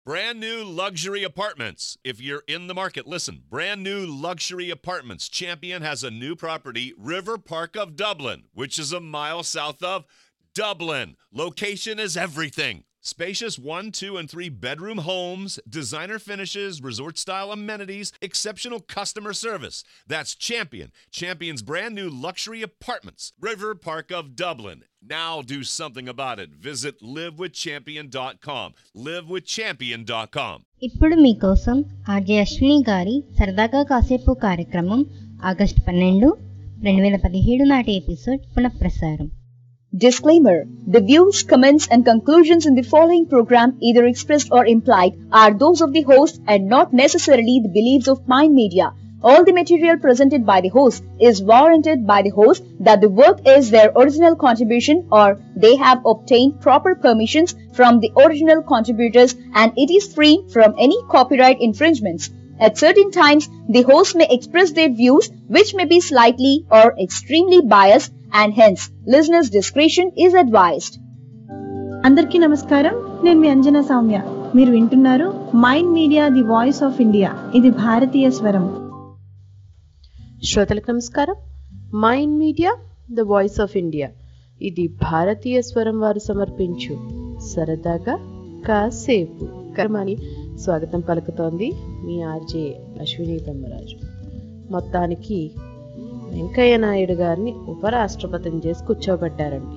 Brand new luxury apartments. If you're in the market, listen. Brand new luxury apartments. Champion has a new property, River Park of Dublin, which is a mile south of Dublin. Location is everything. Spacious one, two, and three bedroom homes, designer finishes, resort style amenities, exceptional customer service. That's Champion. Champion's brand new luxury apartments, River Park of Dublin. Now do something about it. Visit livewithchampion.com. Livewithchampion.com. ఇప్పుడు మీకోసం RJ Ashwini గారి సరదాగా కాసేపు కార్యక్రమం August పన్నెండు రెండు వేల పదిహేడు నాటి ఎపిసోడ్ పునఃప్రసారం Disclaimer The views, comments, and conclusions in the following program, either expressed or implied, are those of the host and not necessarily the beliefs of Mind Media. All the material presented by the host is warranted by the host that the work is their original contribution or they have obtained proper permissions from the original contributors and it is free from any copyright infringements. At certain times, the host may express their views which may be slightly or extremely biased and hence listeners' discretion is advised. అందరికీ నమస్కారం నేను మీ అంజనా సౌమ్య మీరు వింటున్నారు mind Media the voice of India ఇది భారతీయ స్వరం శ్రోతలకు నమస్కారం Mind media the voice of India ఇది భారతీయ స్వరం వారు సమర్పించు సరదాగా కాసేపు కర్మని స్వాగతం పలుకుతోంది మీ ఆర్జే అశ్విని బ్రహ్మరాజు మొత్తానికి వెంకయ్య నాయుడు గారిని ఉపరాష్ట్రపతిని చేసి కూర్చోబెట్టారండి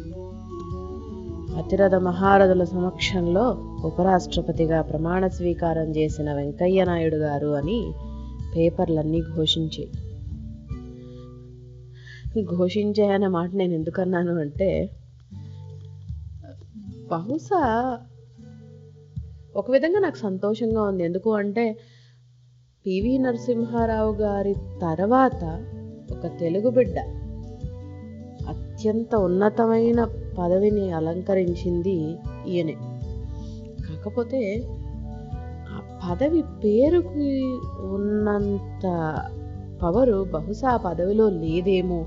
అతిరథ మహారథుల సమక్షంలో ఉపరాష్ట్రపతిగా ప్రమాణ స్వీకారం చేసిన వెంకయ్య నాయుడు గారు అని పేపర్లన్నీ ఘోషించాయి ఘోషించాయనే మాట నేను ఎందుకన్నాను అంటే బహుశా ఒక విధంగా నాకు సంతోషంగా ఉంది ఎందుకు అంటే పివి నరసింహారావు గారి తర్వాత ఒక తెలుగు బిడ్డ అత్యంత ఉన్నతమైన పదవిని అలంకరించింది ఈయనే కాకపోతే ఆ పదవి పేరుకి ఉన్నంత పవరు బహుశా ఆ పదవిలో లేదేమో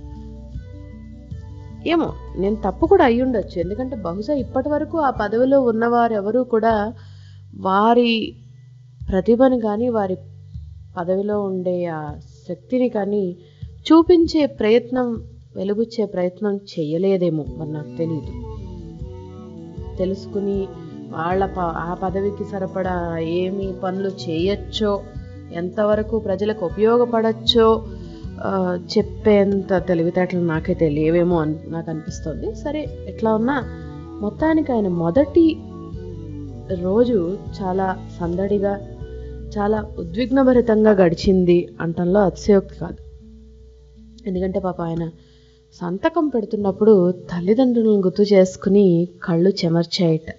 ఏమో నేను తప్పు కూడా అయి ఉండొచ్చు ఎందుకంటే బహుశా ఇప్పటి వరకు ఆ పదవిలో ఉన్నవారు ఎవరు కూడా వారి ప్రతిభని కానీ వారి పదవిలో ఉండే ఆ శక్తిని కానీ చూపించే ప్రయత్నం వెలుగుచ్చే ప్రయత్నం చేయలేదేమో మరి నాకు తెలియదు తెలుసుకుని వాళ్ళ ప ఆ పదవికి సరిపడా ఏమి పనులు చేయొచ్చో ఎంతవరకు ప్రజలకు ఉపయోగపడచ్చో ఆ, చెప్పేంత తెలివితేటలు నాకైతే లేవేమో అని నాకు అనిపిస్తుంది సరే ఎట్లా ఉన్నా మొత్తానికి ఆయన మొదటి రోజు చాలా సందడిగా చాలా ఉద్విగ్నభరితంగా గడిచింది అంటంలో అతిశయోక్తి కాదు ఎందుకంటే పాప ఆయన సంతకం పెడుతున్నప్పుడు తల్లిదండ్రులను గుర్తు చేసుకుని కళ్ళు చెమర్చాయట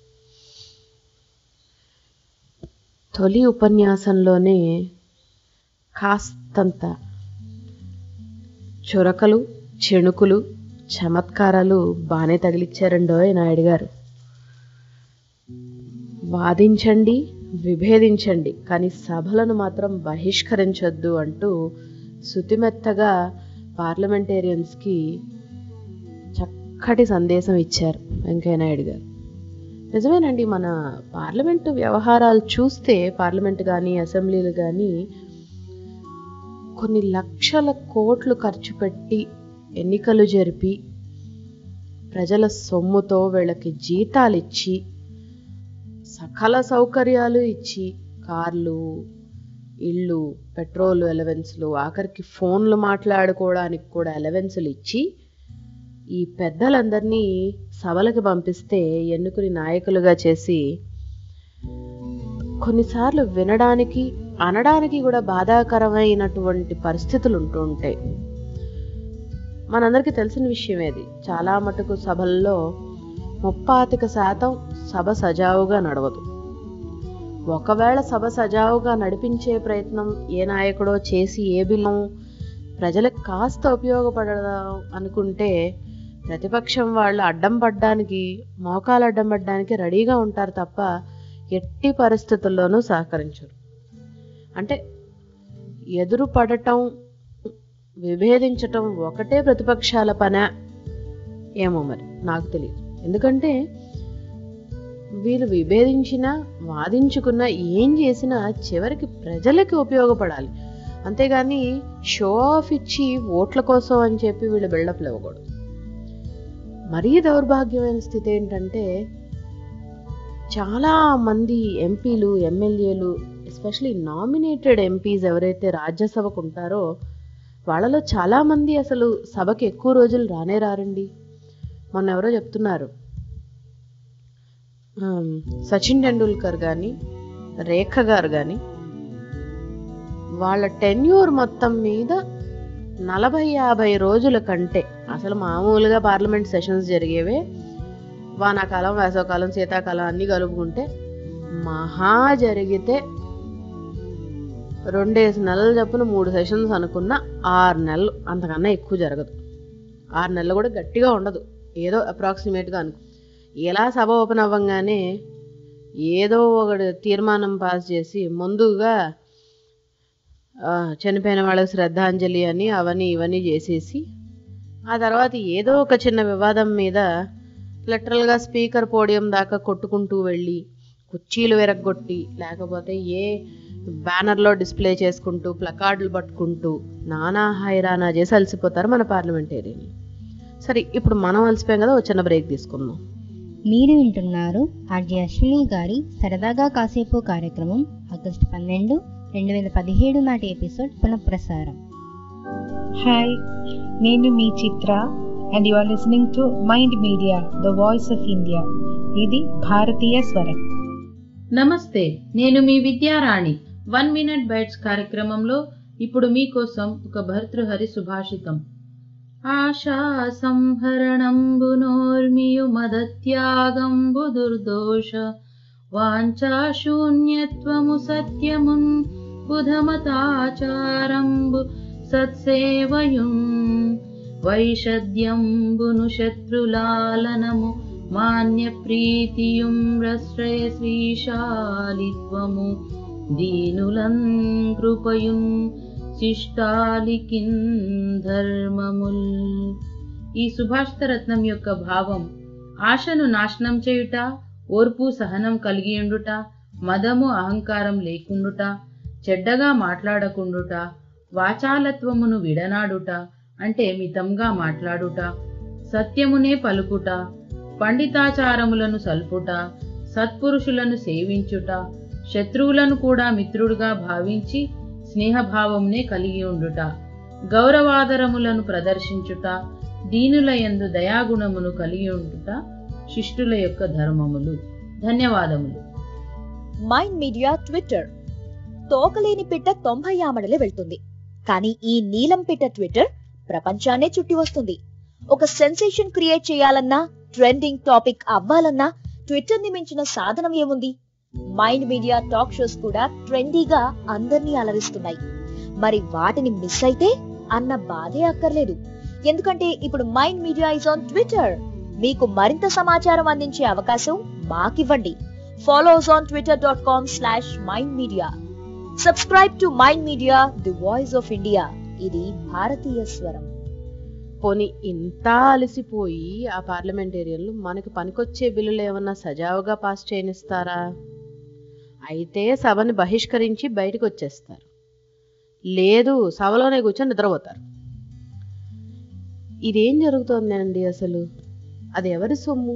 తొలి ఉపన్యాసంలోనే కాస్తంత చురకలు చెణుకులు చమత్కారాలు బాగానే తగిలిచ్చారండోయ్ నాయుడు గారు వాదించండి విభేదించండి కానీ సభలను మాత్రం బహిష్కరించొద్దు అంటూ శుతిమెత్తగా పార్లమెంటేరియన్స్కి చక్కటి సందేశం ఇచ్చారు వెంకయ్యనాయుడు గారు నిజమేనండి మన పార్లమెంటు వ్యవహారాలు చూస్తే పార్లమెంట్ కానీ అసెంబ్లీలు కానీ కొన్ని లక్షల కోట్లు ఖర్చు పెట్టి ఎన్నికలు జరిపి ప్రజల సొమ్ముతో వీళ్ళకి జీతాలు ఇచ్చి సకల సౌకర్యాలు ఇచ్చి కార్లు ఇళ్ళు పెట్రోల్ ఎలవెన్స్లు ఆఖరికి ఫోన్లు మాట్లాడుకోవడానికి కూడా ఎలవెన్సులు ఇచ్చి ఈ పెద్దలందరినీ సభలకు పంపిస్తే ఎన్నుకుని నాయకులుగా చేసి కొన్నిసార్లు వినడానికి అనడానికి కూడా బాధాకరమైనటువంటి పరిస్థితులు ఉంటూ ఉంటాయి మనందరికీ తెలిసిన విషయమేది చాలా మటుకు సభల్లో ముప్పాతిక శాతం సభ సజావుగా నడవదు ఒకవేళ సభ సజావుగా నడిపించే ప్రయత్నం ఏ నాయకుడో చేసి ఏ బిల్లం ప్రజలకు కాస్త ఉపయోగపడదాం అనుకుంటే ప్రతిపక్షం వాళ్ళు అడ్డం పడ్డానికి మోకాలు అడ్డం పడ్డానికి రెడీగా ఉంటారు తప్ప ఎట్టి పరిస్థితుల్లోనూ సహకరించరు అంటే ఎదురు పడటం విభేదించటం ఒకటే ప్రతిపక్షాల పన ఏమో మరి నాకు తెలియదు ఎందుకంటే వీళ్ళు విభేదించినా వాదించుకున్నా ఏం చేసినా చివరికి ప్రజలకి ఉపయోగపడాలి అంతేగాని షో ఆఫ్ ఇచ్చి ఓట్ల కోసం అని చెప్పి వీళ్ళు బిల్డప్లు ఇవ్వకూడదు మరీ దౌర్భాగ్యమైన స్థితి ఏంటంటే చాలా మంది ఎంపీలు ఎమ్మెల్యేలు ఎస్పెషలీ నామినేటెడ్ ఎంపీస్ ఎవరైతే రాజ్యసభకు ఉంటారో వాళ్ళలో చాలా మంది అసలు సభకి ఎక్కువ రోజులు రానే రారండి మొన్న ఎవరో చెప్తున్నారు ఆమ్, సచిన్ టెండూల్కర్ కానీ రేఖ గారు కానీ వాళ్ళ టెన్యూర్ మొత్తం మీద నలభై యాభై రోజుల కంటే అసలు మామూలుగా పార్లమెంట్ సెషన్స్ జరిగేవే వానాకాలం వేసవకాలం శీతాకాలం అన్నీ కలుపుకుంటే మహా జరిగితే రెండేసి నెలలు చొప్పున మూడు సెషన్స్ అనుకున్న ఆరు నెలలు అంతకన్నా ఎక్కువ జరగదు ఆరు నెలలు కూడా గట్టిగా ఉండదు ఏదో అప్రాక్సిమేట్గా అనుకో ఎలా సభ ఓపెన్ అవ్వగానే ఏదో ఒకటి తీర్మానం పాస్ చేసి ముందుగా ఆ, చనిపోయిన వాళ్ళకి శ్రద్ధాంజలి అని అవన్నీ ఇవన్నీ చేసేసి ఆ తర్వాత ఏదో ఒక చిన్న వివాదం మీద లిటరల్గా స్పీకర్ పోడియం దాకా కొట్టుకుంటూ వెళ్ళి కుర్చీలు విరగ్గొట్టి లేకపోతే ఏ బ్యానర్లో డిస్ప్లే చేసుకుంటూ ప్లకార్డులు పట్టుకుంటూ నానా హైరానా చేసి అలసిపోతారు మన పార్లమెంటేరియన్ సరే ఇప్పుడు మనం అలసిపోయాం కదా ఒక చిన్న బ్రేక్ తీసుకుందాం మీరు వింటున్నారు ఆర్జే అశ్విని గారి సరదాగా కాసేపు కార్యక్రమం ఆగస్టు పన్నెండు రెండు వేల పదిహేడు నాటి ఎపిసోడ్ పునఃప్రసారం హాయ్ నేను మీ Chitra and you are listening to Mind media the voice of India ఇది భారతీయ స్వరం నమస్తే నేను మీ విద్యారాణి వన్ మినిట్ బైట్స్ కార్యక్రమంలో ఇప్పుడు మీకోసం ఒక భర్తృహరి సుభాషితం ఆశా సంహరణంబునోర్మియు మదత్యాగంబు దుర్దోష వాంఛాశూన్యత్వము సత్యమున్ బుధమతాచారంబు సత్సేవయున్ వైషద్యంబును శత్రులాలనము మాన్య ప్రీతియుం రశ్రయ శ్రీశాలిత్వము దీనులన్ కృపయున్ శిష్టాలికిన్ ధర్మముల్ ఈ సుభాషిత రత్నం యొక్క భావం ఆశను నాశనం చేయుట ఓర్పు సహనం కలిగియుండుట మదము అహంకారం లేకుండుట చెడ్డగా మాట్లాడకుండుట వాచాలత్వమును విడనాడుట అంటే మితంగా మాట్లాడుట సత్యమునే పలుకుట పండితాచారములను సల్పుట సత్పురుషులను సేవించుట శత్రువులను కూడా మిత్రుడుగా భావించి స్నేహభావమునే కలిగి ఉండుట గౌరవాదరములను ప్రదర్శించుట దీనుల యందు దయాగుణమును కలిగి ఉండుట శిష్టుల యొక్క ధర్మములు ధన్యవాదములు మైండ్ మీడియా ట్విట్టర్ తోకలేని పిట్ట తొంభై ఆమడలే వెళ్తుంది కానీ ఈ నీలం పిట్ట ట్విట్టర్ ప్రపంచాన్నే చుట్టి వస్తుంది ఒక సెన్సేషన్ క్రియేట్ చేయాలన్నా ట్రెండింగ్ టాపిక్ అవ్వాలన్నా ట్విట్టర్ ని మించిన సాధనం ఏముంది మైండ్ మీడియా టాక్ షోస్ కూడా ట్రెండీగా అందర్నీ అలరిస్తున్నాయి మరి వాటిని మిస్ అయితే అన్న బాధే అక్కర్లేదు ఎందుకంటే ఇప్పుడు Mind Media is on Twitter మీకు మరింత సమాచారం అందించే అవకాశం మాకివ్వండి follows on Twitter dot com slash Mind Media subscribe to Mind Media the voice of India ఇది భారతీయ స్వరం పోనీ ఇంత అలసిపోయి ఆ పార్లమెంటేరియన్లు మనకి పనికొచ్చే బిల్లులు ఏమన్నా సజావుగా పాస్ చేయనిస్తారా అయితే సభని బహిష్కరించి బయటకు వచ్చేస్తారు లేదు సభలోనే కూర్చొని నిద్రపోతారు ఇదేం జరుగుతోందండి అసలు అది ఎవరి సొమ్ము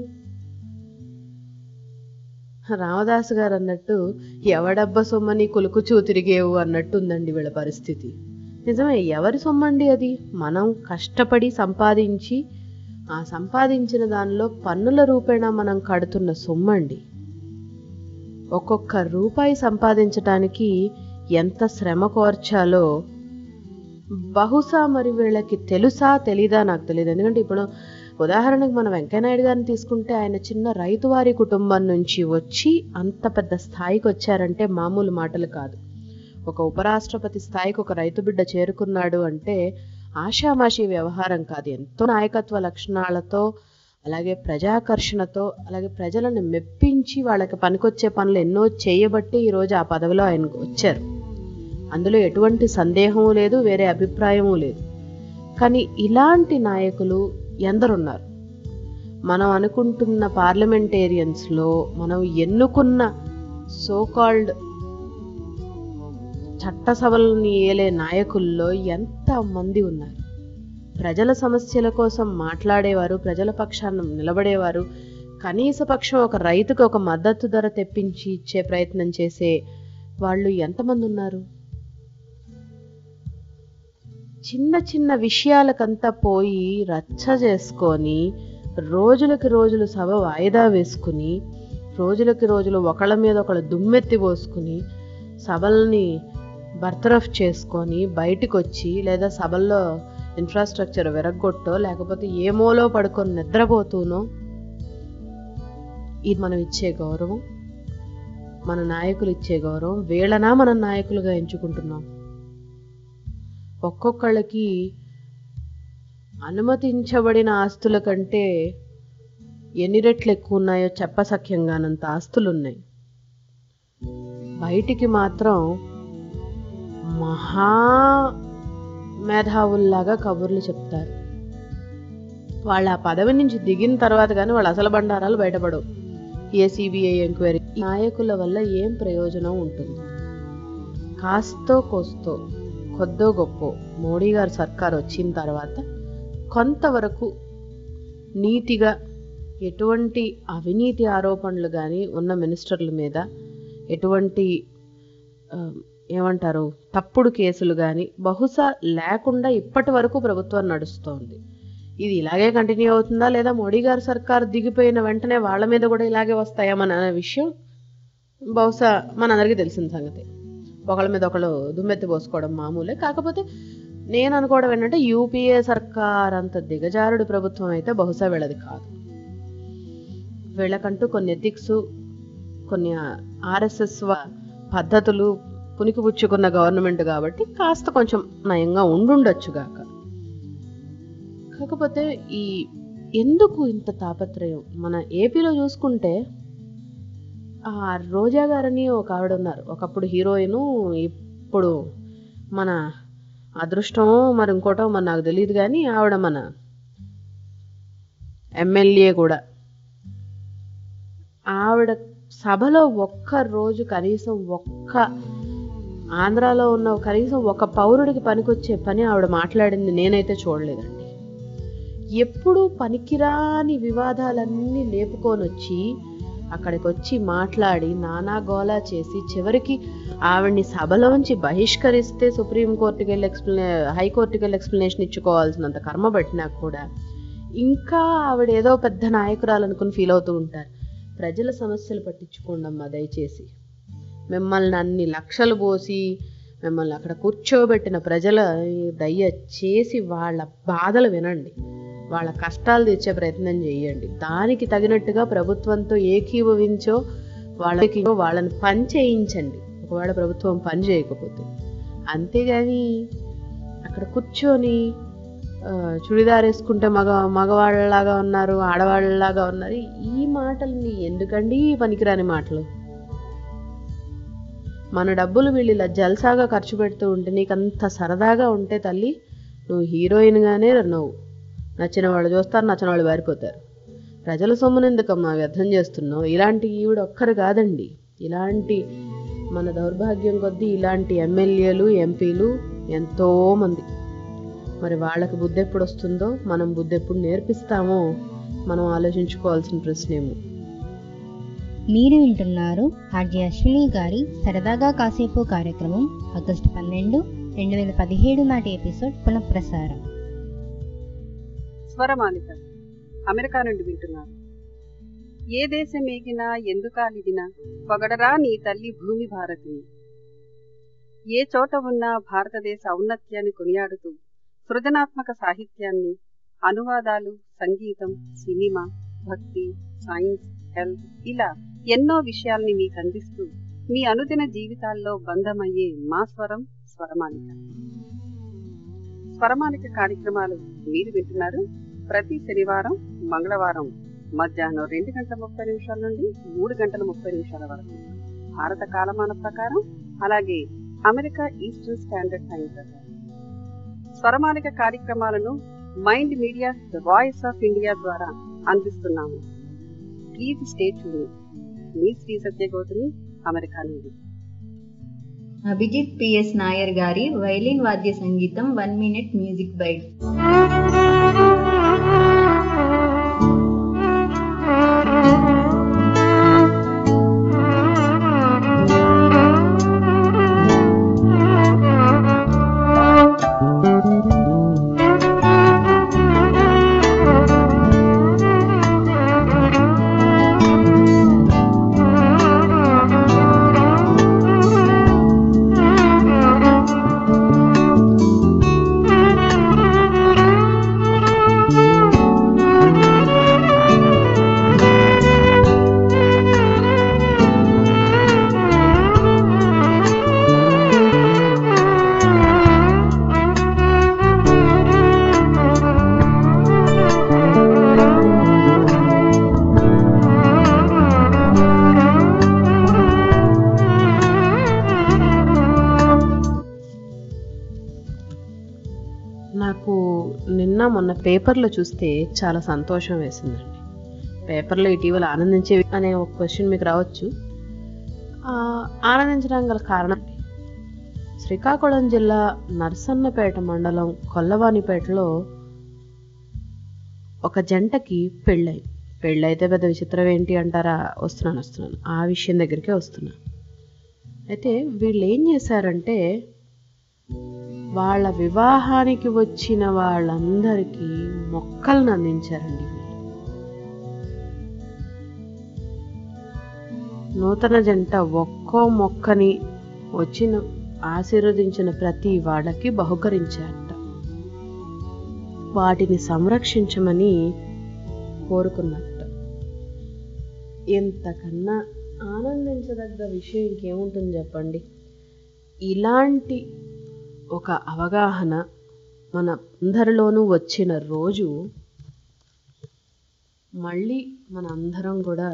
రామదాసు గారు అన్నట్టు ఎవడబ్బ సొమ్మని కులుకుచూ తిరిగేవు అన్నట్టు ఉందండి వీళ్ళ పరిస్థితి నిజమే ఎవరి సొమ్మండి అది మనం కష్టపడి సంపాదించి ఆ సంపాదించిన దానిలో పన్నుల రూపేణా మనం కడుతున్న సొమ్మండి ఒక్కొక్క రూపాయి సంపాదించటానికి ఎంత శ్రమ కోర్చాలో బహుశా మరి వీళ్ళకి తెలుసా తెలీదా నాకు తెలియదు ఎందుకంటే ఇప్పుడు ఉదాహరణకు మనం వెంకయ్యనాయుడు గారిని తీసుకుంటే ఆయన చిన్న రైతువారి కుటుంబం నుంచి వచ్చి అంత పెద్ద స్థాయికి వచ్చారంటే మామూలు మాటలు కాదు ఒక ఉపరాష్ట్రపతి స్థాయికి ఒక రైతు బిడ్డ చేరుకున్నాడు అంటే ఆషామాషి వ్యవహారం కాదు ఎంతో నాయకత్వ లక్షణాలతో అలాగే ప్రజాకర్షణతో అలాగే ప్రజలను మెప్పించి వాళ్ళకి పనికొచ్చే పనులు ఎన్నో చేయబట్టి ఈరోజు ఆ పదవిలో ఆయన వచ్చారు అందులో ఎటువంటి సందేహము లేదు వేరే అభిప్రాయము లేదు కానీ ఇలాంటి నాయకులు ఎందరున్నారు మనం అనుకుంటున్న పార్లమెంటేరియన్స్లో మనం ఎన్నుకున్న సోకాల్డ్ చట్టసభలను ఏలే నాయకుల్లో ఎంత మంది ఉన్నారు ప్రజల సమస్యల కోసం మాట్లాడేవారు ప్రజల పక్షాన నిలబడేవారు కనీస పక్షం ఒక రైతుకు ఒక మద్దతు ధర తెప్పించి ఇచ్చే ప్రయత్నం చేసే వాళ్ళు ఎంతమంది ఉన్నారు చిన్న చిన్న విషయాలకంతా పోయి రచ్చ చేసుకొని రోజులకి రోజులు సభ వాయిదా వేసుకుని రోజులకి రోజులు ఒకళ్ళ మీద ఒకళ్ళు దుమ్మెత్తి పోసుకుని సభల్ని బర్తరఫ్ చేసుకొని బయటికి వచ్చి లేదా సభల్లో ఇన్ఫ్రాస్ట్రక్చర్ విరగొట్టో లేకపోతే ఏమోలో పడుకొని నిద్రపోతూనో ఇది మనం ఇచ్చే గౌరవం మన నాయకులు ఇచ్చే గౌరవం వీళ్ళనా మన నాయకులుగా ఎంచుకుంటున్నాం ఒక్కొక్కళ్ళకి అనుమతించబడిన ఆస్తుల కంటే ఎన్ని రెట్లు ఎక్కువ ఉన్నాయో చెప్పసఖ్యంగానంత ఆస్తులు ఉన్నాయి బయటికి మాత్రం మహా మేధావుల్లాగా కబుర్లు చెప్తారు వాళ్ళ ఆ పదవి నుంచి దిగిన తర్వాత కానీ వాళ్ళ అసలు బండారాలు బయటపడవు ఏ సిబిఐ ఎంక్వైరీ నాయకుల వల్ల ఏం ప్రయోజనం ఉంటుంది కాస్తో కోస్తో కొద్దో గొప్ప మోడీ గారి సర్కార్ వచ్చిన తర్వాత కొంతవరకు నీతిగా ఎటువంటి అవినీతి ఆరోపణలు కానీ ఉన్న మినిస్టర్ల మీద ఎటువంటి ఆ, ఏమంటారు తప్పుడు కేసులు కానీ బహుశా లేకుండా ఇప్పటి వరకు ప్రభుత్వం నడుస్తోంది ఇది ఇలాగే కంటిన్యూ అవుతుందా లేదా మోడీ గారి సర్కార్ దిగిపోయిన వెంటనే వాళ్ళ మీద కూడా ఇలాగే వస్తాయా మన అనే విషయం బహుశా మనందరికీ తెలిసిన సంగతి ఒకళ్ళ మీద ఒకళ్ళు దుమ్మెత్తి పోసుకోవడం మామూలే కాకపోతే నేను అనుకోవడం ఏంటంటే యూపీఏ సర్కార్ అంత దిగజారుడు ప్రభుత్వం అయితే బహుశా వీళ్ళది కాదు వీళ్ళకంటూ కొన్ని ఎథిక్స్ కొన్ని ఆర్ఎస్ఎస్ పద్ధతులు పునికిపుచ్చుకున్న గవర్నమెంట్ కాబట్టి కాస్త కొంచెం నయంగా ఉండుండొచ్చు గాక కాకపోతే ఈ ఎందుకు ఇంత తాపత్రయం మన ఏపీలో చూసుకుంటే ఆ రోజా గారని ఒక ఆవిడ ఉన్నారు ఒకప్పుడు హీరోయిన్ ఇప్పుడు మన అదృష్టం మరి ఇంకోటో మరి నాకు తెలియదు కానీ ఆవిడ మన ఎమ్మెల్యే కూడా ఆవిడ సభలో ఒక్క రోజు కనీసం ఒక్క ఆంధ్రాలో ఉన్న కనీసం ఒక పౌరుడికి పనికొచ్చే పని ఆవిడ మాట్లాడింది నేనైతే చూడలేదండి ఎప్పుడూ పనికిరాని వివాదాలన్నీ లేపుకొని వచ్చి అక్కడికి వచ్చి మాట్లాడి నానా గోలా చేసి చివరికి ఆవిడ్ని సభలోంచి బహిష్కరిస్తే సుప్రీంకోర్టుకి వెళ్ళి ఎక్స్ప్లెనే హైకోర్టుకి వెళ్ళి ఎక్స్ప్లెనేషన్ ఇచ్చుకోవాల్సినంత కర్మ పట్టినా కూడా ఇంకా ఆవిడ ఏదో పెద్ద నాయకురాలు అనుకుని ఫీల్ అవుతూ ఉంటారు ప్రజల సమస్యలు పట్టించుకోండి అమ్మా దయచేసి మిమ్మల్ని అన్ని లక్షలు పోసి మిమ్మల్ని అక్కడ కూర్చోబెట్టిన ప్రజల దయచేసి వాళ్ళ బాధలు వినండి వాళ్ళ కష్టాలు తెచ్చే ప్రయత్నం చేయండి దానికి తగినట్టుగా ప్రభుత్వంతో ఏకీభవించో వాళ్ళకి వాళ్ళని పని చేయించండి ఒకవేళ ప్రభుత్వం పని చేయకపోతే అంతేగాని అక్కడ కూర్చొని ఆ, చుడిదార్ వేసుకుంటే మగ మగవాళ్ళలాగా ఉన్నారు ఆడవాళ్ళలాగా ఉన్నారు ఈ మాటల్ని ఎందుకండి ఈ పనికిరాని మాటలు మన డబ్బులు వీళ్ళు ఇలా జల్సాగా ఖర్చు పెడుతూ ఉంటే నీకు అంత సరదాగా ఉంటే తల్లి నువ్వు హీరోయిన్గానే నువ్వు నచ్చిన వాళ్ళు చూస్తారు నచ్చిన వాళ్ళు పారిపోతారు ప్రజల సొమ్మును ఎందుకమ్మా వ్యర్థం చేస్తున్నావు ఇలాంటి ఈవిడ ఒక్కరు కాదండి ఇలాంటి మన దౌర్భాగ్యం కొద్దీ ఇలాంటి ఎమ్మెల్యేలు ఎంపీలు ఎంతో మంది మరి వాళ్ళకి బుద్ధి ఎప్పుడు వస్తుందో మనం బుద్ధి ఎప్పుడు నేర్పిస్తామో మనం ఆలోచించుకోవాల్సిన ప్రశ్నేమో మీరు వింటున్నారు ఆర్జే అశ్విని గారి సరదాగా కాసేపు కార్యక్రమం ఆగస్టు పన్నెండు రెండు వేల పదిహేడు నాటి ఎపిసోడ్ పునఃప్రసారం స్వరమాలిక అమెరికా నుండి వింటున్నారు ఏ దేశం ఏగినా ఎందుకాలిదినా పొగడరా నీ తల్లి భూమి భారతిని ఏ చోట ఉన్నా భారతదేశ ఔన్నత్యాన్ని కొనియాడుతూ సృజనాత్మక సాహిత్యాన్ని అనువాదాలు సంగీతం సినిమా భక్తి సైన్స్ హెల్త్ ఇలా ఎన్నో విషయాల్ని మీకు అందిస్తూ మీ అనుదిన జీవితాల్లో బంధమయ్యే మా స్వరం స్వరమాలిక స్వరమాలిక కార్యక్రమాలు మీరు వింటున్నారు ప్రతి శనివారం మంగళవారం మధ్యాహ్నం రెండు గంటల ముప్పై నిమిషాల నుండి మూడు గంటల ముప్పై నిమిషాల వరకు భారత కాలమాన ప్రకారం అలాగే అమెరికా ఈస్టర్న్ స్టాండర్డ్ టైం ప్రకారం స్వరమాలిక కార్యక్రమాలను mind media the voice of India ద్వారా అందిస్తున్నాము ప్లీజ్ స్టే ట్యూన్ మీ శ్రీ సత్య గౌతమి అమెరికా నుండి అభిజిత్ పిఎస్ నాయర్ గారి వైలిన్ వాద్య సంగీతం వన్ మినిట్ మ్యూజిక్ బైట్ నాకు నిన్న మొన్న పేపర్లో చూస్తే చాలా సంతోషం వేసిందండి పేపర్లో ఇటీవల ఆనందించే అనే ఒక క్వశ్చన్ మీకు రావచ్చు ఆ, ఆనందించడానికి గల కారణం శ్రీకాకుళం జిల్లా నర్సన్నపేట మండలం కొల్లవానిపేటలో ఒక జంటకి పెళ్ళయింది పెళ్ళైతే పెద్ద విచిత్రం ఏంటి అంటారా వస్తున్నాను వస్తున్నాను ఆ విషయం దగ్గరికే వస్తున్నాను అయితే వీళ్ళు ఏం చేశారంటే వాళ్ళ వివాహానికి వచ్చిన వాళ్ళందరికీ మొక్కలను అందించారండి వీళ్ళు నూతన జంట ఒక్కో మొక్కని వచ్చిన ఆశీర్వదించిన ప్రతి వాళ్ళకి బహుకరించారట వాటిని సంరక్షించమని కోరుకున్నట్ట ఎంతకన్నా ఆనందించదగ్గ విషయం ఇంకేముంటుంది చెప్పండి ఇలాంటి ఒక అవగాహన మన అందరిలోనూ వచ్చిన రోజు మళ్ళీ మన అందరం కూడా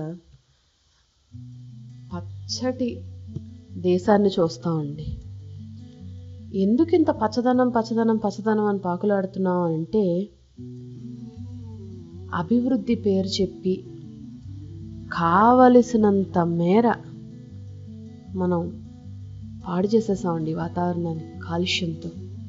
పచ్చటి దేశాన్ని చూస్తామండి ఎందుకు ఇంత పచ్చదనం పచ్చదనం పచ్చదనం అని పాకులాడుతున్నాం అంటే అభివృద్ధి పేరు చెప్పి కావలసినంత మేర మనం పాడు చేసేసామండి వాతావరణాన్ని కాలుష్యంతో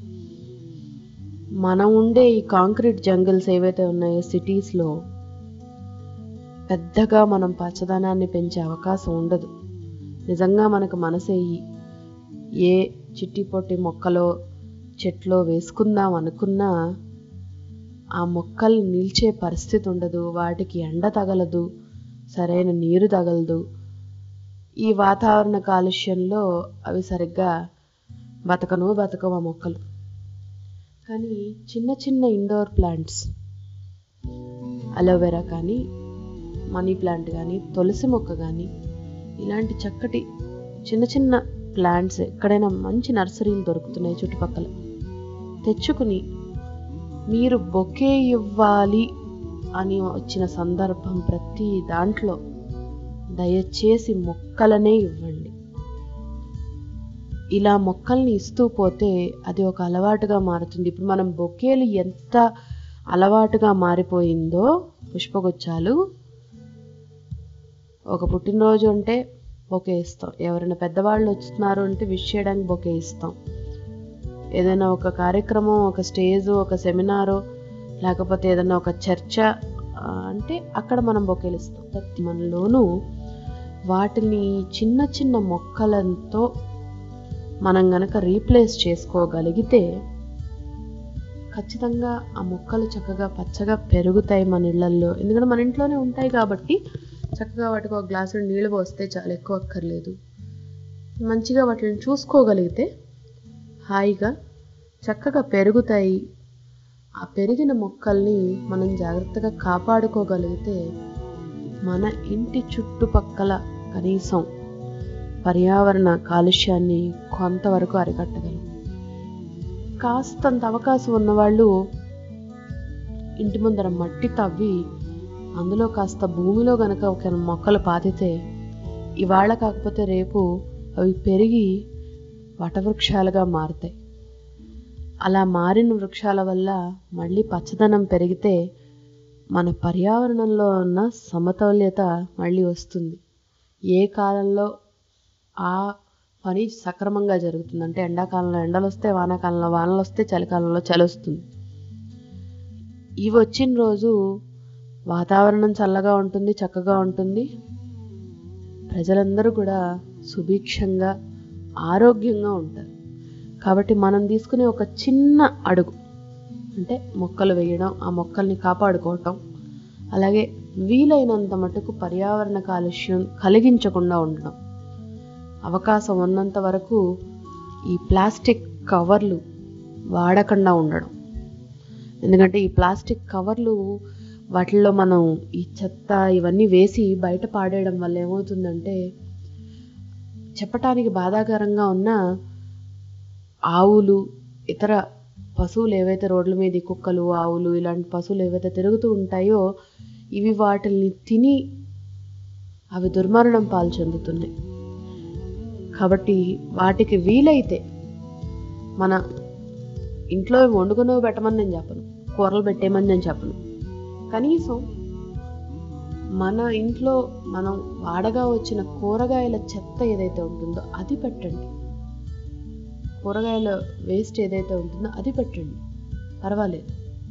మనం ఉండే ఈ కాంక్రీట్ జంగిల్స్ ఏవైతే ఉన్నాయో సిటీస్లో పెద్దగా మనం పచ్చదనాన్ని పెంచే అవకాశం ఉండదు నిజంగా మనకు మనసయ్యి ఏ చిట్టి పొట్టి మొక్కలో చెట్లో వేసుకుందాం అనుకున్నా ఆ మొక్కలు నిల్చే పరిస్థితి ఉండదు వాటికి ఎండ తగలదు సరైన నీరు తగలదు ఈ వాతావరణ కాలుష్యంలో అవి సరిగ్గా బతకను బతకవు ఆ మొక్కలు కానీ చిన్న చిన్న ఇండోర్ ప్లాంట్స్ అలోవెరా కానీ మనీ ప్లాంట్ కానీ తులసి మొక్క కానీ ఇలాంటి చక్కటి చిన్న చిన్న ప్లాంట్స్ ఎక్కడైనా మంచి నర్సరీలు దొరుకుతున్నాయి చుట్టుపక్కల తెచ్చుకుని మీరు బొకే ఇవ్వాలి అని వచ్చిన సందర్భం ప్రతి దాంట్లో దయచేసి మొక్కలనే ఇవ్వండి ఇలా మొక్కల్ని ఇస్తూ పోతే అది ఒక అలవాటుగా మారుతుంది ఇప్పుడు మనం బొకేలు ఎంత అలవాటుగా మారిపోయిందో పుష్పగుచ్చాలు ఒక పుట్టినరోజు అంటే బొకే ఇస్తాం ఎవరైనా పెద్దవాళ్ళు వస్తున్నారు అంటే విష్ చేయడానికి బొకే ఇస్తాం ఏదైనా ఒక కార్యక్రమం ఒక స్టేజ్ ఒక సెమినారో లేకపోతే ఏదైనా ఒక చర్చ ఆ, అంటే అక్కడ మనం బొకేలు ఇస్తాం ప్రతి మనలోనూ వాటిని చిన్న చిన్న మొక్కలతో మనం గనక రీప్లేస్ చేసుకోగలిగితే ఖచ్చితంగా ఆ మొక్కలు చక్కగా పచ్చగా పెరుగుతాయి మన ఇళ్లల్లో ఎందుకంటే మన ఇంట్లోనే ఉంటాయి కాబట్టి చక్కగా వాటికి ఒక గ్లాసు నీళ్ళు పోస్తే చాలా ఎక్కువ అక్కర్లేదు మంచిగా వాటిని చూసుకోగలిగితే హాయిగా చక్కగా పెరుగుతాయి ఆ పెరిగిన మొక్కల్ని మనం జాగ్రత్తగా కాపాడుకోగలిగితే మన ఇంటి చుట్టుపక్కల కనీసం పర్యావరణ కాలుష్యాన్ని కొంతవరకు అరికట్టగలం కాస్తంత అవకాశం ఉన్నవాళ్ళు ఇంటి ముందర మట్టి తవ్వి అందులో కాస్త భూమిలో గనక ఒక మొక్కలు పాతితే ఇవాళ కాకపోతే రేపు అవి పెరిగి వటవృక్షాలుగా మారుతాయి అలా మారిన వృక్షాల వల్ల మళ్ళీ పచ్చదనం పెరిగితే మన పర్యావరణంలో ఉన్న సమతౌల్యత మళ్ళీ వస్తుంది ఏ కాలంలో ఆ పని సక్రమంగా జరుగుతుంది అంటే ఎండాకాలంలో ఎండలు వస్తే వానాకాలంలో వానలు వస్తే చలికాలంలో చలి వస్తుంది ఇవి వచ్చిన రోజు వాతావరణం చల్లగా ఉంటుంది చక్కగా ఉంటుంది ప్రజలందరూ కూడా సుభిక్షంగా ఆరోగ్యంగా ఉంటారు కాబట్టి మనం తీసుకునే ఒక చిన్న అడుగు అంటే మొక్కలు వేయడం ఆ మొక్కల్ని కాపాడుకోవటం అలాగే వీలైనంత మటుకు పర్యావరణ కాలుష్యం కలిగించకుండా ఉండడం అవకాశం ఉన్నంత వరకు ఈ ప్లాస్టిక్ కవర్లు వాడకుండా ఉండడం ఎందుకంటే ఈ ప్లాస్టిక్ కవర్లు వాటిల్లో మనం ఈ చెత్త ఇవన్నీ వేసి బయట పాడేయడం వల్ల ఏమవుతుందంటే చెప్పటానికి బాధాకరంగా ఉన్న ఆవులు ఇతర పశువులు ఏవైతే రోడ్ల మీద ఈ కుక్కలు ఆవులు ఇలాంటి పశువులు ఏవైతే తిరుగుతూ ఉంటాయో ఇవి వాటిని తిని అవి దుర్మరణం పాలు చెందుతున్నాయి కాబట్టి వాటికి వీలైతే మన ఇంట్లో వండుకునేవి పెట్టమని నేను చెప్పను కూరలు పెట్టేయమని నేను చెప్పను కనీసం మన ఇంట్లో మనం వాడగా వచ్చిన కూరగాయల చెత్త ఏదైతే ఉంటుందో అది పెట్టండి కూరగాయల వేస్ట్ ఏదైతే ఉంటుందో అది పెట్టండి పర్వాలేదు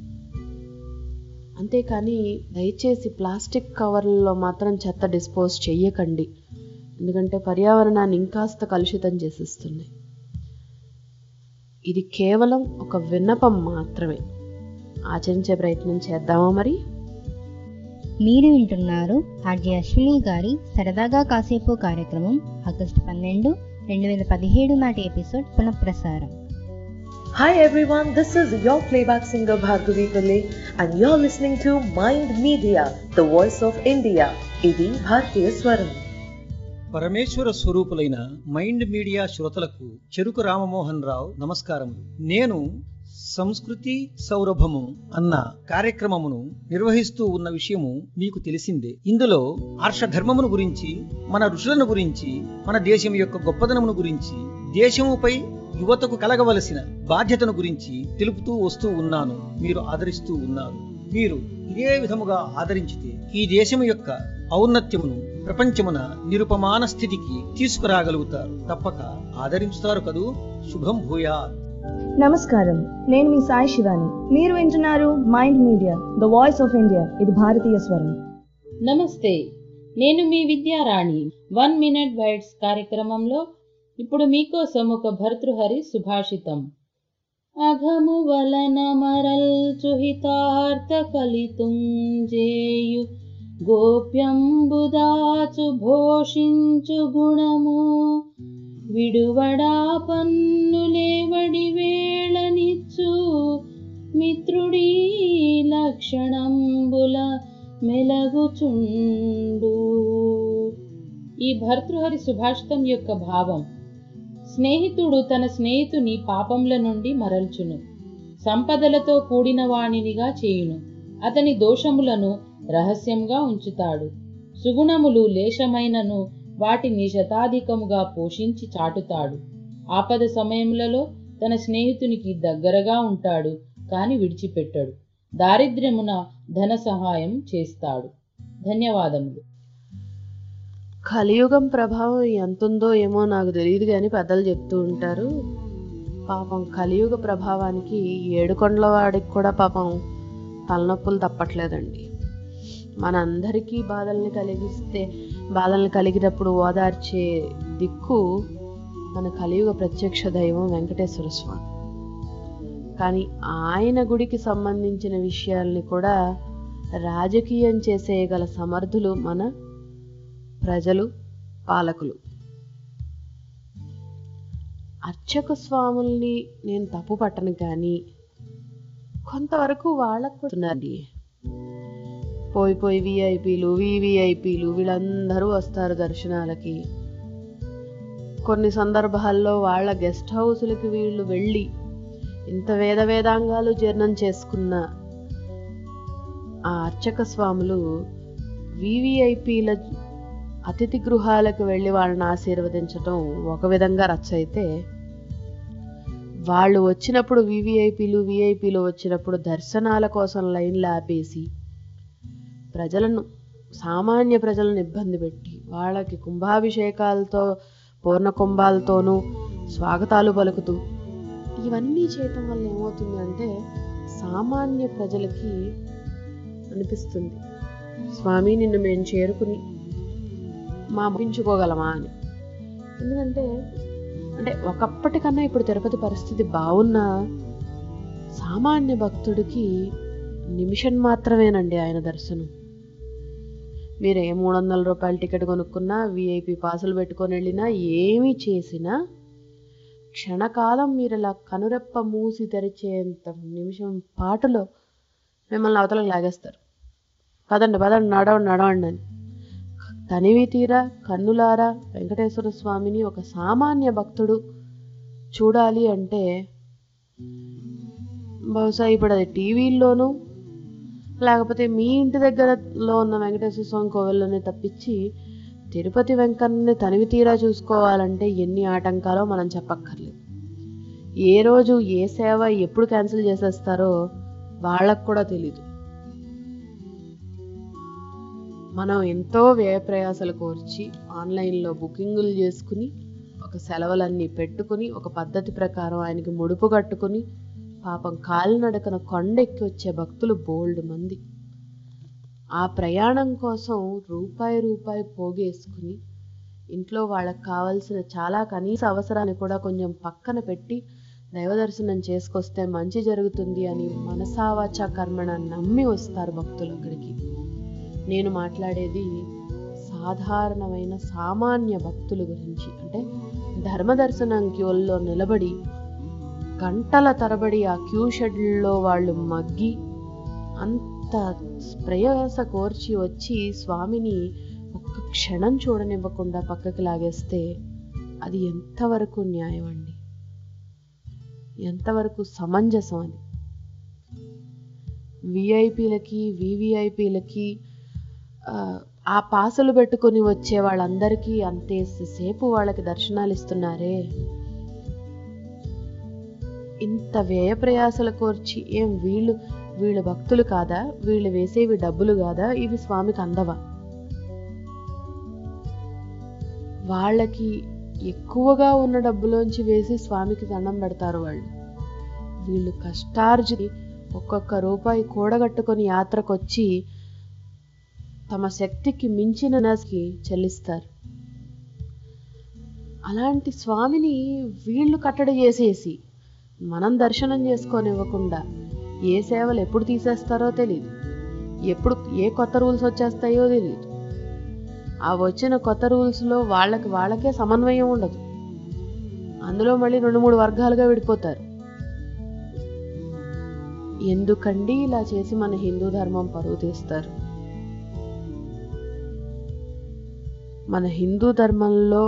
అంతేకాని దయచేసి ప్లాస్టిక్ కవర్లలో మాత్రం చెత్త డిస్పోజ్ చెయ్యకండి ఎందుకంటే పర్యావరణాన్ని ఇంకాస్త కలుషితం చేసేస్తున్నాయి ఇది కేవలం ఒక విన్నపం మాత్రమే ఆచరించే ప్రయత్నం చేద్దామా మరి మీరు వింటున్నారు ఆర్జే అశ్విని గారి సరదాగా కాసేపు కార్యక్రమం ఆగస్టు పన్నెండు రెండు వేల పదిహేడు నాటి ఎపిసోడ్ పునఃప్రసారం Hi everyone, this is your playback singer Bhargavi Pillai and you're listening to Mind Media, the voice of India. ఇది భారతీయ స్వరం పరమేశ్వర స్వరూపులైన మైండ్ మీడియా శ్రోతలకు చెరుకు రామమోహన్ రావు నమస్కారములు నేను సంస్కృతి సౌరభము అన్న కార్యక్రమమును నిర్వహిస్తూ ఉన్న విషయము మీకు తెలిసిందే ఇందులో ఆర్షధర్మమును గురించి మన ఋషులను గురించి మన దేశం యొక్క గొప్పదనమును గురించి దేశముపై యువతకు కలగవలసిన బాధ్యతను గురించి తెలుపుతూ వస్తూ ఉన్నాను మీరు ఆదరిస్తూ ఉన్నారు మీరు ఇదే విధముగా ఆదరించితే ఈ దేశము యొక్క ఔన్నత్యమును ప్రపంచమున నిరుపమాన స్థితికి తీసుకురాగలుగుతారు తప్పక ఆదరించుతారు కదూ శుభం భూయాత్ నమస్కారం నేను మీ సాయి శివాని మీరు వింటున్నారు mind media the voice of India ఇది భారతీయ స్వరం నమస్తే నేను మీ విద్యారాణి వన్ మినిట్ బైట్స్ కార్యక్రమంలో ఇప్పుడు మీకోసం ఒక భర్తృహరి సుభాషితం అఘము వలన మరల్చుహితార్థ కలితుంజేయు గోప్యంబుదాచు భోషించు గుణము విడువడా పన్నులేవడి వేళనిచ్చు మిత్రుడీ లక్షణంబుల మెలగుచుండు ఈ భర్తృహరి సుభాషితం యొక్క భావం స్నేహితుడు తన స్నేహితుని పాపంల నుండి మరల్చును సంపదలతో కూడిన వాణినిగా చేయును అతని దోషములను రహస్యంగా ఉంచుతాడు సుగుణములు లేశమైనను వాటిని శతాధికముగా పోషించి చాటుతాడు ఆపద సమయములలో తన స్నేహితునికి దగ్గరగా ఉంటాడు కాని విడిచిపెట్టడు దారిద్ర్యమున ధన సహాయం చేస్తాడు ధన్యవాదములు కలియుగం ప్రభావం ఎంతుందో ఏమో నాకు తెలియదు కానీ పెద్దలు చెప్తూ ఉంటారు పాపం కలియుగ ప్రభావానికి ఏడుకొండల వాడికి కూడా పాపం తలనొప్పులు తప్పట్లేదండి మనందరికీ బాధల్ని కలిగిస్తే బాధల్ని కలిగినప్పుడు ఓదార్చే దిక్కు మన కలియుగ ప్రత్యక్ష దైవం వెంకటేశ్వర స్వామి కానీ ఆయన గుడికి సంబంధించిన విషయాల్ని కూడా రాజకీయం చేసేయగల సమర్థులు మన ప్రజలు పాలకులు అర్చక స్వాముల్ని నేను తప్పు పట్టను కానీ కొంతవరకు వాళ్ళకు కూర్చున్నది పోయి పోయి విఐపీలు వివిఐపీలు వీళ్ళందరూ వస్తారు దర్శనాలకి కొన్ని సందర్భాల్లో వాళ్ళ గెస్ట్ హౌసులకి వీళ్ళు వెళ్ళి ఇంత వేద వేదాంగాలు జీర్ణం చేసుకున్న ఆ అర్చక స్వాములు వివిఐపీల అతిథి గృహాలకు వెళ్ళి వాళ్ళని ఆశీర్వదించడం ఒక విధంగా రచ్చ అయితే వాళ్ళు వచ్చినప్పుడు వివిఐపీలు విఐపీలు వచ్చినప్పుడు దర్శనాల కోసం లైన్లు ఆపేసి ప్రజలను సామాన్య ప్రజలను ఇబ్బంది పెట్టి వాళ్ళకి కుంభాభిషేకాలతో పూర్ణ కుంభాలతోనూ స్వాగతాలు పలుకుతూ ఇవన్నీ చేయటం వల్ల ఏమవుతుంది అంటే సామాన్య ప్రజలకి అనిపిస్తుంది స్వామి నిన్ను మేము చేరుకుని మా ముగించుకోగలమా అని ఎందుకంటే అంటే ఒకప్పటికన్నా ఇప్పుడు తిరుపతి పరిస్థితి బాగున్నా సామాన్య భక్తుడికి నిమిషం మాత్రమేనండి ఆయన దర్శనం మీరు ఏ మూడు వందల రూపాయల టికెట్ కొనుక్కున్నా విఐపి పాసులు పెట్టుకొని వెళ్ళినా ఏమి చేసినా క్షణకాలం మీరు ఇలా కనురెప్ప మూసి తెరిచేంత నిమిషం పాటులో మిమ్మల్ని అవతలకు లాగేస్తారు పదండి పదండి నడవండి నడవండి అని తనివి తీరా కన్నులారా వెంకటేశ్వర స్వామిని ఒక సామాన్య భక్తుడు చూడాలి అంటే బహుశా ఇప్పుడు అది టీవీల్లోనూ లేకపోతే మీ ఇంటి దగ్గరలో ఉన్న వెంకటేశ్వర స్వామి కోవెల్లోనే తప్పించి తిరుపతి వెంకన్నని తనివి తీరా చూసుకోవాలంటే ఎన్ని ఆటంకాలో మనం చెప్పక్కర్లేదు ఏ రోజు ఏ సేవ ఎప్పుడు క్యాన్సిల్ చేసేస్తారో వాళ్ళకు కూడా తెలీదు మనం ఎంతో వ్యయ ప్రయాసాలు కోర్చి ఆన్లైన్లో బుకింగులు చేసుకుని ఒక సెలవులన్నీ పెట్టుకుని ఒక పద్ధతి ప్రకారం ఆయనకి ముడుపు కట్టుకుని పాపం కాలినడకన కొండెక్కి వచ్చే భక్తులు బోల్డ్ మంది ఆ ప్రయాణం కోసం రూపాయి రూపాయి పోగేసుకుని ఇంట్లో వాళ్ళకి కావాల్సిన చాలా కనీస అవసరాన్ని కూడా కొంచెం పక్కన పెట్టి దైవ దర్శనం చేసుకొస్తే మంచి జరుగుతుంది అని మనసావాచ కర్మణ నమ్మి వస్తారు భక్తులు అక్కడికి నేను మాట్లాడేది సాధారణమైన సామాన్య భక్తుల గురించి అంటే ధర్మ దర్శనం క్యూల్లో నిలబడి గంటల తరబడి ఆ క్యూ షెడ్యూల్లో వాళ్ళు మగ్గి అంత ప్రయాస కోర్చి వచ్చి స్వామిని ఒక్క క్షణం చూడనివ్వకుండా పక్కకి లాగేస్తే అది ఎంతవరకు న్యాయం అండి ఎంతవరకు సమంజసం అది విఐపీలకి వివిఐపీలకి ఆ పాసలు పెట్టుకొని వచ్చే వాళ్ళందరికీ అంతేసేపు వాళ్ళకి దర్శనాలు ఇస్తున్నారే ఇంత వ్యయ ప్రయాసలు కోర్చి ఏం వీళ్ళు వీళ్ళు భక్తులు కాదా వీళ్ళు వేసేవి డబ్బులు కాదా ఇవి స్వామికి అందవా వాళ్ళకి ఎక్కువగా ఉన్న డబ్బులోంచి వేసి స్వామికి దండం పెడతారు వాళ్ళు వీళ్ళు కష్టార్జి ఒక్కొక్క రూపాయి కూడగట్టుకొని యాత్రకొచ్చి తమ శక్తికి మించిన నస్కి చెల్లిస్తారు అలాంటి స్వామిని వీళ్ళు కట్టడి చేసేసి మనం దర్శనం చేసుకోనివ్వకుండా ఏ సేవలు ఎప్పుడు తీసేస్తారో తెలియదు ఎప్పుడు ఏ కొత్త రూల్స్ వచ్చేస్తాయో తెలియదు ఆ వచ్చిన కొత్త రూల్స్లో వాళ్ళకి వాళ్ళకే సమన్వయం ఉండదు అందులో మళ్ళీ రెండు మూడు వర్గాలుగా విడిపోతారు ఎందుకండి ఇలా చేసి మన హిందూ ధర్మం పరువు తీస్తారు మన హిందూ ధర్మంలో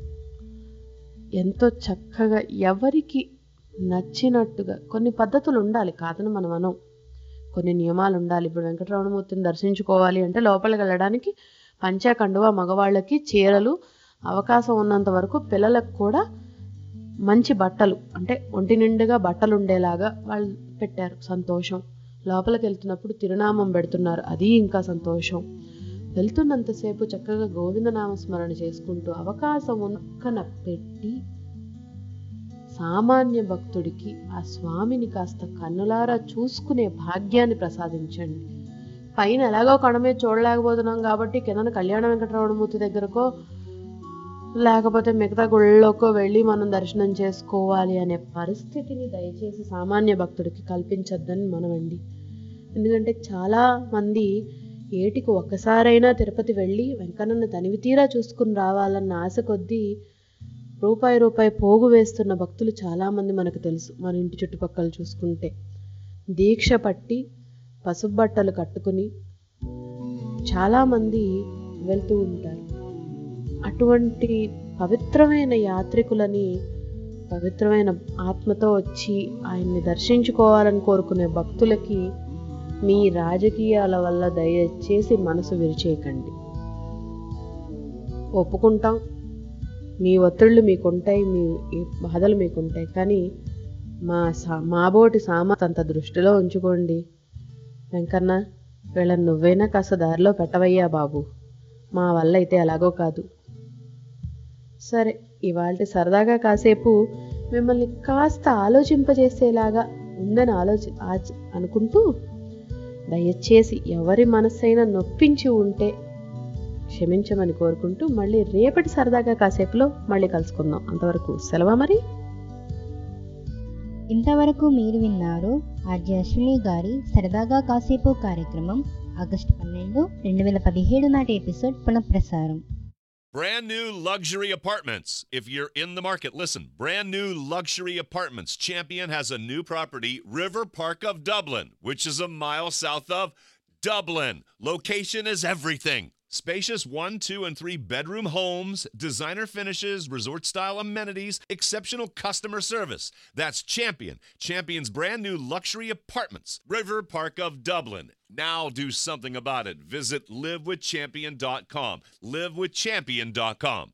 ఎంతో చక్కగా ఎవరికి నచ్చినట్టుగా కొన్ని పద్ధతులు ఉండాలి కాదని మనం అనం కొన్ని నియమాలు ఉండాలి ఇప్పుడు వెంకటరమణమూర్తిని దర్శించుకోవాలి అంటే లోపలికి వెళ్ళడానికి పంచాకండువ మగవాళ్ళకి చీరలు అవకాశం ఉన్నంత వరకు పిల్లలకు కూడా మంచి బట్టలు అంటే ఒంటి నిండుగా బట్టలు ఉండేలాగా వాళ్ళు పెట్టారు సంతోషం లోపలికి వెళ్తున్నప్పుడు తిరునామం పెడుతున్నారు అది ఇంకా సంతోషం వెళ్తున్నంతసేపు చక్కగా గోవిందనామ స్మరణ చేసుకుంటూ అవకాశం ఉక్కన పెట్టి సామాన్య భక్తుడికి ఆ స్వామిని కాస్త కన్నులారా చూసుకునే భాగ్యాన్ని ప్రసాదించండి పైన ఎలాగో కడమే చూడలేకపోతున్నాం కాబట్టి కిందన కళ్యాణ వెంకటరమణమూర్తి దగ్గరకో లేకపోతే మిగతా గుళ్ళలోకో వెళ్ళి మనం దర్శనం చేసుకోవాలి అనే పరిస్థితిని దయచేసి సామాన్య భక్తుడికి కల్పించద్దని మనమండి ఎందుకంటే చాలా మంది ఏటికి ఒక్కసారైనా తిరుపతి వెళ్ళి వెంకన్నను తనివి తీరా చూసుకుని రావాలన్న ఆశ కొద్దీ రూపాయి రూపాయి పోగు వేస్తున్న భక్తులు చాలామంది మనకు తెలుసు మన ఇంటి చుట్టుపక్కల చూసుకుంటే దీక్ష పట్టి పసుపు బట్టలు కట్టుకుని చాలామంది వెళ్తూ ఉంటారు అటువంటి పవిత్రమైన యాత్రికులని పవిత్రమైన ఆత్మతో వచ్చి ఆయన్ని దర్శించుకోవాలని కోరుకునే భక్తులకి మీ రాజకీయాల వల్ల దయచేసి మనసు విరిచేయకండి ఒప్పుకుంటాం మీ ఒత్తిళ్ళు మీకుంటాయి మీ బాధలు మీకుంటాయి కానీ మా సా మాబోటి సామత్ అంత దృష్టిలో ఉంచుకోండి వెంకన్న వీళ్ళని నువ్వైనా కాస్త దారిలో పెట్టవయ్యా బాబు మా వల్ల అయితే ఎలాగో కాదు సరే ఇవాళ సరదాగా కాసేపు మిమ్మల్ని కాస్త ఆలోచింపజేసేలాగా ఉందని ఆలోచి ఆచ- అనుకుంటూ దయచేసి ఎవరి మనస్సైనా నొప్పించి ఉంటే క్షమించమని కోరుకుంటూ మళ్ళీ రేపటి సరదాగా కాసేపులో మళ్ళీ కలుసుకుందాం అంతవరకు సెలవా మరి ఇంతవరకు మీరు విన్నారు ఆర్జే అశ్విని గారి సరదాగా కాసేపు కార్యక్రమం ఆగస్టు పన్నెండు రెండు వేల పదిహేడు నాటి ఎపిసోడ్ పునఃప్రసారం Brand new luxury apartments. If you're in the market, listen. Brand new luxury apartments. Champion has a new property, River Park of Dublin, which is a mile south of Dublin. Location is everything. Spacious one, two, and three bedroom homes, designer finishes, resort style amenities, exceptional customer service. That's Champion. Champion's brand new luxury apartments, River Park of Dublin. Now do something about it. Visit livewithchampion.com. Livewithchampion.com.